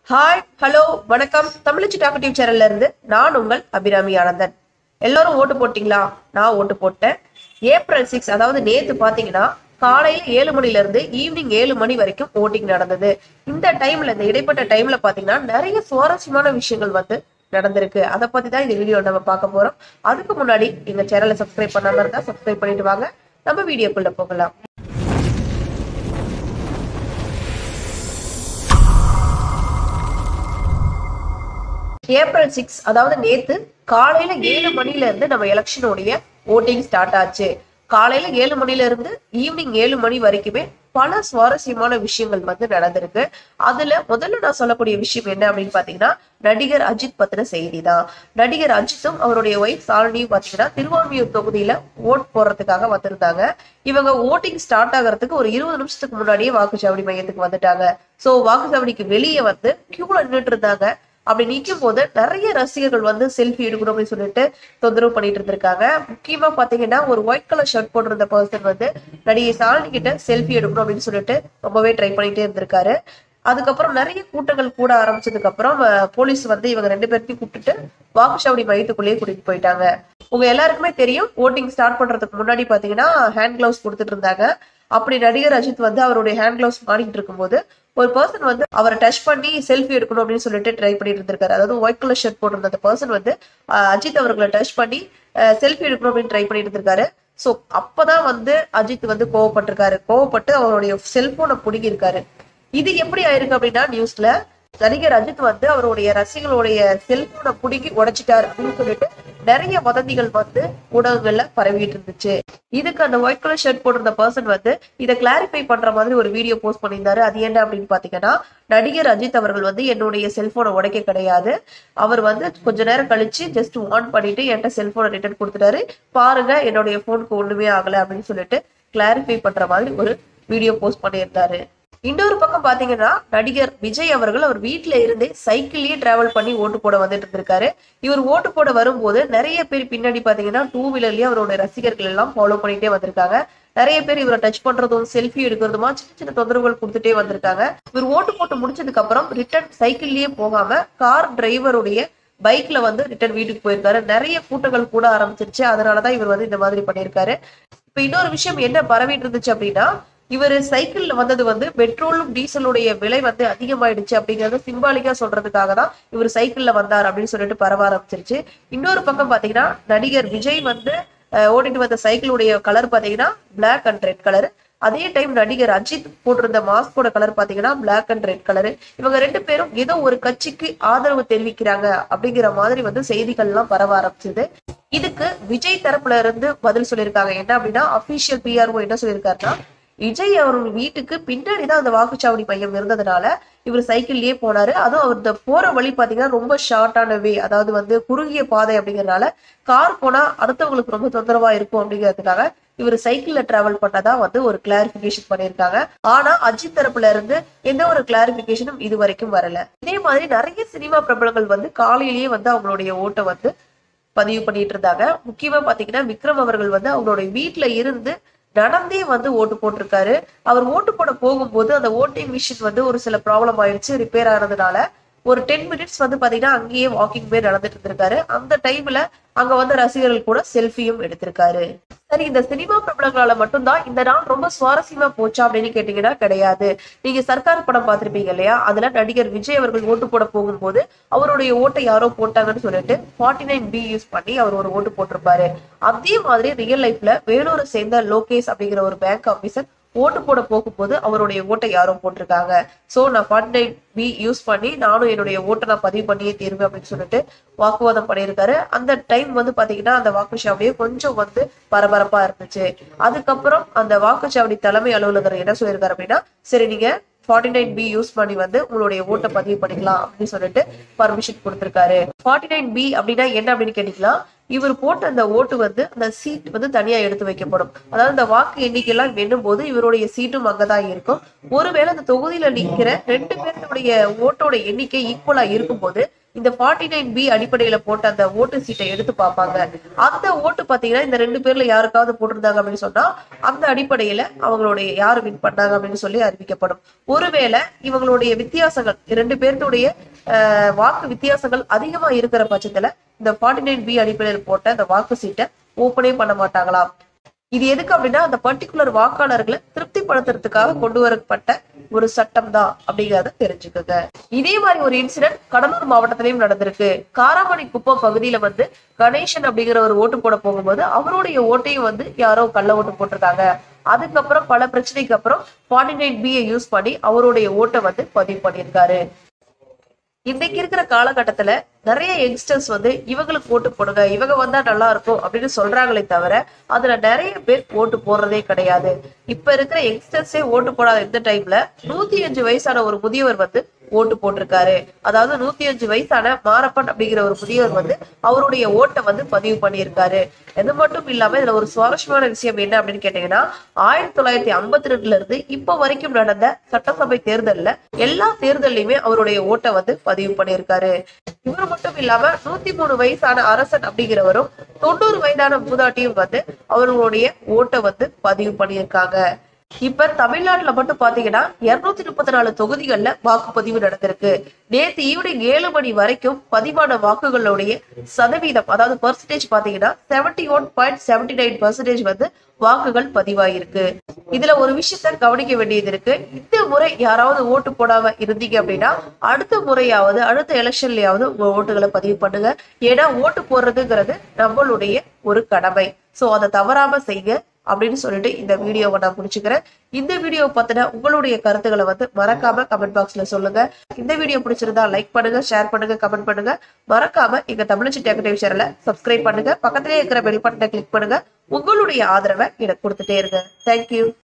hi hello வணக்கம் தமிழச்சி talkative சேனல்ல இருந்து நான் உங்கள் அபிராமி ஆனந்தன் எல்லாரும் ஓட்டு போட்டீங்களா நான் ஓட்டு போட்டேன் ஏப்ரல் சிக்ஸ் அதாவது நேத்து பாத்தீங்கன்னா காலையில ஏழு மணில இருந்து ஈவினிங் ஏழு மணி வரைக்கும் ஓட்டிங் நடந்தது இந்த டைம்ல இந்த இடைப்பட்ட டைம்ல பாத்தீங்கன்னா நிறைய சுவாரஸ்யமான விஷயங்கள் வந்து நடந்திருக்கு அதை பத்தி தான் இந்த வீடியோ நம்ம பார்க்க போறோம் அதுக்கு முன்னாடி எங்க சேனலை சப்ஸ்கிரைப் பண்ணாம இருந்தா சப்ஸ்கிரைப் பண்ணிட்டு வாங்க நம்ம வீடியோக்குள்ள போகலாம் ஏப்ரல் சிக்ஸ் அதாவது நேத்து காலையில ஏழு மணில இருந்து நம்ம எலெக்ஷனுடைய ஓட்டிங் ஸ்டார்ட் ஆச்சு காலையில ஏழு மணில இருந்து ஈவினிங் ஏழு மணி வரைக்குமே பல சுவாரஸ்யமான விஷயங்கள் வந்து நடந்திருக்கு அதுல முதல்ல நான் சொல்லக்கூடிய விஷயம் என்ன அப்படின்னு பாத்தீங்கன்னா நடிகர் அஜித் பத்தின செய்தி தான் நடிகர் அஜித்தும் அவருடைய ஒய்ஃப் சாலினியும் பாத்தீங்கன்னா திருவான்மியூர் தொகுதியில ஓட் போடுறதுக்காக வந்திருந்தாங்க இவங்க ஓட்டிங் ஸ்டார்ட் ஆகிறதுக்கு ஒரு இருபது நிமிஷத்துக்கு முன்னாடியே வாக்குச்சாவடி மையத்துக்கு வந்துட்டாங்க சோ வாக்குச்சாவடிக்கு வெளியே வந்து கியூல நின்றுட்டு இருந்தாங்க அப்படி நிற்கும் போது நிறைய ரசிகர்கள் வந்து செல்ஃபி எடுக்கணும் அப்படின்னு சொல்லிட்டு தொந்தரவு பண்ணிட்டு இருந்திருக்காங்க முக்கியமா பாத்தீங்கன்னா ஒரு ஒயிட் கலர் ஷர்ட் போட்டிருந்த பர்சன் வந்து நடிகை சாலினி கிட்ட செல்ஃபி எடுக்கணும் அப்படின்னு சொல்லிட்டு ரொம்பவே ட்ரை பண்ணிட்டே இருந்திருக்காரு அதுக்கப்புறம் நிறைய கூட்டங்கள் கூட ஆரம்பிச்சதுக்கு அப்புறம் அஹ், போலீஸ் வந்து இவங்க ரெண்டு பேர்த்தையும் கூப்பிட்டுட்டு வாக்குச்சாவடி மையத்துக்குள்ளேயே கூட்டிட்டு போயிட்டாங்க உங்க எல்லாருக்குமே தெரியும் ஓட்டிங் ஸ்டார்ட் பண்றதுக்கு முன்னாடி பாத்தீங்கன்னா ஹேண்ட் கிளவுஸ் கொடுத்துட்டு இருந்தாங்க அப்படி நடிகர் அஜித் வந்து அவருடைய ஹேண்ட் கிளவுஸ் மாட்டிட்டு இருக்கும்போது ஒரு பர்சன் வந்து அவரை டச் பண்ணி செல்ஃபி எடுக்கணும் அப்படின்னு சொல்லிட்டு ட்ரை பண்ணிட்டு இருந்திருக்காரு அதாவது ஒயிட் கலர் ஷர்ட் போட்டிருந்த அந்த பர்சன் வந்து அஹ், அஜித் அவர்களை டச் பண்ணி செல்ஃபி எடுக்கணும் அப்படின்னு ட்ரை பண்ணிட்டு இருந்திருக்காரு ஸோ அப்பதான் வந்து அஜித் வந்து கோவப்பட்டிருக்காரு கோவப்பட்டு அவருடைய செல்போனை பிடுங்கியிருக்காரு இது எப்படி ஆயிருக்கு அப்படின்னா நியூஸ்ல நடிகர் அஜித் வந்து அவருடைய ரசிகர்களுடைய செல்போனை பிடுங்கி உடைச்சிட்டாரு அப்படின்னு சொல்லிட்டு நிறைய வதந்திகள் வந்து ஊடகங்கள்ல பரவிட்டு இருந்துச்சு இதுக்கு அந்த ஒயிட் கலர் ஷர்ட் போட்டிருந்த பர்சன் வந்து இதை கிளாரிஃபை பண்ற மாதிரி ஒரு வீடியோ போஸ்ட் பண்ணியிருந்தாரு அது என்ன அப்படின்னு பாத்தீங்கன்னா நடிகர் அஜித் அவர்கள் வந்து என்னுடைய செல்போனை உடைக்க கிடையாது அவர் வந்து கொஞ்ச நேரம் கழிச்சு ஜஸ்ட் ஆன் பண்ணிட்டு என்கிட்ட செல்போனை ரிட்டர்ன் கொடுத்துட்டாரு பாருங்க என்னுடைய போனுக்கு ஒண்ணுமே ஆகல அப்படின்னு சொல்லிட்டு கிளாரிஃபை பண்ற மாதிரி ஒரு வீடியோ போஸ்ட் பண்ணியிருந்தாரு இன்னொரு பக்கம் பாத்தீங்கன்னா நடிகர் விஜய் அவர்கள் அவர் வீட்ல இருந்தே சைக்கிள்லயே டிராவல் பண்ணி ஓட்டு போட வந்துட்டு இருந்திருக்காரு இவர் ஓட்டு போட வரும்போது நிறைய பேர் பின்னாடி பாத்தீங்கன்னா டூ வீலர்லயே அவரோட ரசிகர்கள் எல்லாம் ஃபாலோ பண்ணிட்டே வந்திருக்காங்க நிறைய பேர் இவரை டச் பண்றதும் செல்ஃபி எடுக்கிறதுமா சின்ன சின்ன தொந்தரவுகள் கொடுத்துட்டே வந்திருக்காங்க இவர் ஓட்டு போட்டு முடிச்சதுக்கு அப்புறம் ரிட்டர்ன் சைக்கிள்லயே போகாம கார் டிரைவருடைய பைக்ல வந்து ரிட்டர்ன் வீட்டுக்கு போயிருக்காரு நிறைய கூட்டங்கள் கூட ஆரம்பிச்சிருச்சு அதனாலதான் இவர் வந்து இந்த மாதிரி பண்ணியிருக்காரு இப்ப இன்னொரு விஷயம் என்ன பரவிட்டு இருந்துச்சு அப்படின்னா இவர் சைக்கிள்ல வந்தது வந்து பெட்ரோலும் டீசலுடைய விலை வந்து அதிகமாயிடுச்சு அப்படிங்கறத சிம்பாலிக்கா சொல்றதுக்காக தான் இவர் சைக்கிள்ல வந்தார் அப்படின்னு சொல்லிட்டு பரவ ஆரம்பிச்சிருச்சு இன்னொரு பக்கம் பாத்தீங்கன்னா நடிகர் விஜய் வந்து அஹ், ஓட்டிட்டு வந்த சைக்கிளுடைய கலர் பாத்தீங்கன்னா பிளாக் அண்ட் ரெட் கலர் அதே டைம் நடிகர் அஜித் போட்டிருந்த மாஸ்கோட கலர் பாத்தீங்கன்னா பிளாக் அண்ட் ரெட் கலர் இவங்க ரெண்டு பேரும் ஏதோ ஒரு கட்சிக்கு ஆதரவு தெரிவிக்கிறாங்க அப்படிங்கிற மாதிரி வந்து செய்திகள் எல்லாம் பரவ ஆரம்பிச்சது இதுக்கு விஜய் தரப்புல இருந்து பதில் சொல்லியிருக்காங்க என்ன அப்படின்னா அபிஷியல் பிஆர்ஓ என்ன சொல்லியிருக்காருன்னா விஜய் அவர்கள் வீட்டுக்கு பின்னாடி தான் அந்த வாக்குச்சாவடி மையம் இருந்ததுனால இவர் சைக்கிள்லயே போனாரு அதுவும் அவர் இந்த போற வழி பாத்தீங்கன்னா ரொம்ப ஷார்ட்டான வே அதாவது வந்து குறுகிய பாதை அப்படிங்கறதுனால கார் போனா அடுத்தவங்களுக்கு ரொம்ப தொந்தரவா இருக்கும் அப்படிங்கிறதுக்காக இவர் சைக்கிள்ல டிராவல் பண்ணதா வந்து ஒரு கிளாரிபிகேஷன் பண்ணியிருக்காங்க ஆனா அஜித் தரப்புல இருந்து எந்த ஒரு கிளாரிபிகேஷனும் இது வரைக்கும் வரல இதே மாதிரி நிறைய சினிமா பிரபலங்கள் வந்து காலையிலேயே வந்து அவங்களுடைய ஓட்டை வந்து பதிவு பண்ணிட்டு இருந்தாங்க முக்கியமா பாத்தீங்கன்னா விக்ரம் அவர்கள் வந்து அவங்களுடைய வீட்ல இருந்து நடந்தே வந்து ஓட்டு போட்டிருக்காரு அவர் ஓட்டு போட போகும்போது அந்த ஓட்டிங் மிஷின் வந்து ஒரு சில ப்ராப்ளம் ஆயிடுச்சு ரிப்பேர் ஆனதுனால ஒரு டென் மினிட்ஸ் வந்து பாத்தீங்கன்னா அங்கேயே வாக்கிங் போய் நடந்துட்டு இருந்திருக்காரு அந்த டைம்ல அங்க வந்து ரசிகர்கள் கூட செல்ஃபியும் எடுத்திருக்காரு சரி இந்த சினிமா பிரபலங்களால மட்டும்தான் இந்த நாள் ரொம்ப சுவாரஸ்யமா போச்சா அப்படின்னு கேட்டீங்கன்னா கிடையாது நீங்க சர்க்கார் படம் பார்த்திருப்பீங்க இல்லையா அதுல நடிகர் விஜய் அவர்கள் ஓட்டு போட போகும்போது அவருடைய ஓட்டை யாரோ போட்டாங்கன்னு சொல்லிட்டு ஃபார்ட்டி நைன் பி யூஸ் பண்ணி அவர் ஒரு ஓட்டு போட்டிருப்பாரு அதே மாதிரி ரியல் லைஃப்ல வேலூரை சேர்ந்த லோகேஷ் அப்படிங்கிற ஒரு பேங்க் ஆபீசர் ஓட்டு போட போகும்போது அவருடைய ஓட்டை யாரோ போட்டிருக்காங்க சோ நான் ஃபார்ட்டி நைன் பி யூஸ் பண்ணி நானும் என்னுடைய ஓட்டை நான் பதிவு பண்ணியே தீருவேன் அப்படின்னு சொல்லிட்டு வாக்குவாதம் பண்ணியிருக்காரு அந்த டைம் வந்து பாத்தீங்கன்னா அந்த வாக்குச்சாவடியே கொஞ்சம் வந்து பரபரப்பா இருந்துச்சு அதுக்கப்புறம் அந்த வாக்குச்சாவடி தலைமை அலுவலகர் என்ன சொல்லியிருக்காரு அப்படின்னா சரி நீங்க ஃபார்ட்டி நைன் பி யூஸ் பண்ணி வந்து உங்களுடைய ஓட்டை பதிவு பண்ணிக்கலாம் அப்படின்னு சொல்லிட்டு பர்மிஷன் கொடுத்திருக்காரு ஃபார்ட்டி நைன் பி அப்படின்னா என்ன அப்படின்னு கேட்டீங்கன்னா இவர் போட்ட அந்த ஓட்டு வந்து அந்த சீட் வந்து தனியா எடுத்து வைக்கப்படும் அதாவது இந்த வாக்கு எண்ணிக்கையெல்லாம் எண்ணும் போது இவருடைய சீட்டும் அங்கதான் இருக்கும் ஒருவேளை அந்த தொகுதியில நிக்கிற ரெண்டு பேருடைய ஓட்டோட எண்ணிக்கை ஈக்குவலா இருக்கும்போது இந்த ஃபார்ட்டி நைன் பி அடிப்படையில போட்ட அந்த ஓட்டு சீட்டை எடுத்து பார்ப்பாங்க அந்த ஓட்டு பாத்தீங்கன்னா இந்த ரெண்டு பேர்ல யாருக்காவது போட்டிருந்தாங்க அப்படின்னு சொன்னா அந்த அடிப்படையில அவங்களுடைய யாரு வின் பண்ணாங்க அப்படின்னு சொல்லி அறிவிக்கப்படும் ஒருவேளை இவங்களுடைய வித்தியாசங்கள் ரெண்டு பேர்த்துடைய அஹ், வாக்கு வித்தியாசங்கள் அதிகமா இருக்கிற பட்சத்துல இந்த ஃபார்ட்டி நைன் பி அடிப்படையில் போட்ட அந்த வாக்கு சீட்டை ஓப்பனே பண்ண மாட்டாங்களாம் இது எதுக்கு அப்படின்னா அந்த பர்டிகுலர் வாக்காளர்களை திருப்திப்படுத்துறதுக்காக கொண்டு வரப்பட்ட ஒரு சட்டம் தான் அப்படிங்கறத தெரிஞ்சுக்கோங்க இதே மாதிரி ஒரு இன்சிடென்ட் கடலூர் மாவட்டத்திலயும் நடந்திருக்கு காராமணி குப்பம் பகுதியில வந்து கணேசன் அப்படிங்கிற ஒரு ஓட்டு போட போகும்போது அவருடைய ஓட்டையும் வந்து யாரோ கள்ள ஓட்டு போட்டிருக்காங்க அதுக்கப்புறம் பல பிரச்சனைக்கு அப்புறம் ஃபார்ட்டி நைன் பியை யூஸ் பண்ணி அவருடைய ஓட்டை வந்து பதிவு பண்ணியிருக்காரு இன்னைக்கு இருக்கிற காலகட்டத்துல நிறைய யங்ஸ்டர்ஸ் வந்து இவங்களுக்கு ஓட்டு போடுங்க இவங்க வந்தா நல்லா இருக்கும் அப்படின்னு சொல்றாங்களே தவிர அதுல நிறைய பேர் ஓட்டு போடுறதே கிடையாது இப்ப இருக்கிற யங்ஸ்டர்ஸே ஓட்டு போடாத இந்த டைம்ல நூத்தி அஞ்சு வயசான ஒரு முதியவர் வந்து ஓட்டு போட்டிருக்காரு அதாவது நூத்தி அஞ்சு வயசான மாரப்பன் அப்படிங்கிற ஒரு முதியவர் வந்து அவருடைய ஓட்டை வந்து பதிவு பண்ணியிருக்காரு இது மட்டும் இல்லாம இதுல ஒரு சுவாரஸ்யமான விஷயம் என்ன அப்படின்னு கேட்டீங்கன்னா ஆயிரத்தி தொள்ளாயிரத்தி ஐம்பத்தி ரெண்டுல இருந்து இப்ப வரைக்கும் நடந்த சட்டசபை தேர்தல்ல எல்லா தேர்தல்லையுமே அவருடைய ஓட்டை வந்து பதிவு பண்ணியிருக்காரு இவர் மட்டும் இல்லாம நூத்தி மூணு வயசான அரசன் அப்படிங்கிறவரும் தொண்ணூறு வயதான மூதாட்டியும் வந்து அவர்களுடைய ஓட்டை வந்து பதிவு பண்ணியிருக்காங்க இப்ப தமிழ்நாட்டுல மட்டும் பாத்தீங்கன்னா இருநூத்தி முப்பத்தி நாலு தொகுதிகள்ல வாக்குப்பதிவு நடந்திருக்கு நேத்து ஈவினிங் ஏழு மணி வரைக்கும் பதிவான வாக்குகளுடைய சதவீதம் அதாவது பெர்சன்டேஜ் பாத்தீங்கன்னா seventy one point seventy nine percentage வந்து வாக்குகள் பதிவாயிருக்கு இதுல ஒரு விஷயத்த கவனிக்க வேண்டியது இருக்கு இந்த முறை யாராவது ஓட்டு போடாம இருந்தீங்க அப்படின்னா அடுத்த முறையாவது அடுத்த எலெக்ஷன்லயாவது உங்க ஓட்டுகளை பதிவு பண்ணுங்க ஏன்னா ஓட்டு போடுறதுங்கிறது நம்மளுடைய ஒரு கடமை சோ அதை தவறாம செய்யுங்க அப்படின்னு சொல்லிட்டு இந்த வீடியோவை நான் முடிச்சுக்கிறேன் இந்த வீடியோ பத்தின உங்களுடைய கருத்துக்களை வந்து மறக்காம கமெண்ட் பாக்ஸ்ல சொல்லுங்க இந்த வீடியோ பிடிச்சிருந்தா லைக் பண்ணுங்க ஷேர் பண்ணுங்க கமெண்ட் பண்ணுங்க மறக்காம எங்க தமிழ்ச்சி டெக்கட்டிவ் சேனலை சப்ஸ்கிரைப் பண்ணுங்க பக்கத்திலே இருக்கிற பெல் பட்டனை கிளிக் பண்ணுங்க உங்களுடைய ஆதரவை எனக்கு கொடுத்துட்டே இருங்க தேங்க்யூ